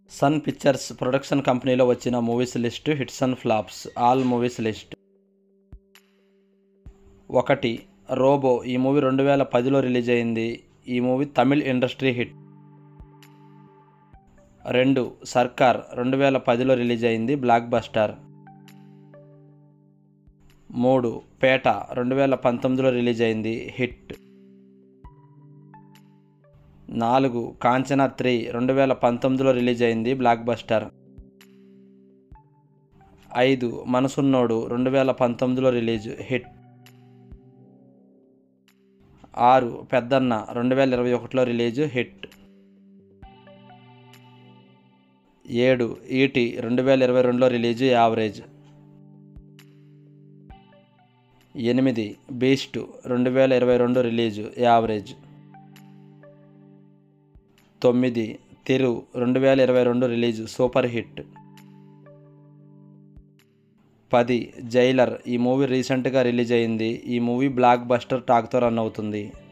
sun pictures production కంపెనీలో వచ్చిన movies list hits and flops all movies list ఒకటి Robo ఈ మూవీ రెండు వేల పదిలో రిలీజ్ అయింది ఈ మూవీ తమిళ్ ఇండస్ట్రీ హిట్ రెండు సర్కార్ రెండు వేల పదిలో రిలీజ్ అయింది బ్లాక్ బస్టర్ మూడు పేట రెండు వేల పంతొమ్మిదిలో రిలీజ్ అయింది హిట్ నాలుగు కాంచనా త్రీ రెండు వేల పంతొమ్మిదిలో రిలీజ్ అయింది బ్లాక్ బస్టర్ ఐదు మనసున్నోడు రెండు వేల పంతొమ్మిదిలో రిలీజ్ హిట్ ఆరు పెద్దన్న రెండు వేల ఇరవై ఒకటిలో రిలీజ్ హిట్ ఏడు ఈటి రెండు వేల ఇరవై రెండులో రిలీజ్ యావరేజ్ ఎనిమిది బీస్ట్ రెండు వేల ఇరవై రెండు రిలీజు యావరేజ్ తొమ్మిది తిరు రెండు వేల ఇరవై రెండు రిలీజు సూపర్ హిట్ పది జైలర్ ఈ మూవీ రీసెంట్గా రిలీజ్ అయింది ఈ మూవీ బ్లాక్ బస్టర్ టాక్తో రన్ అవుతుంది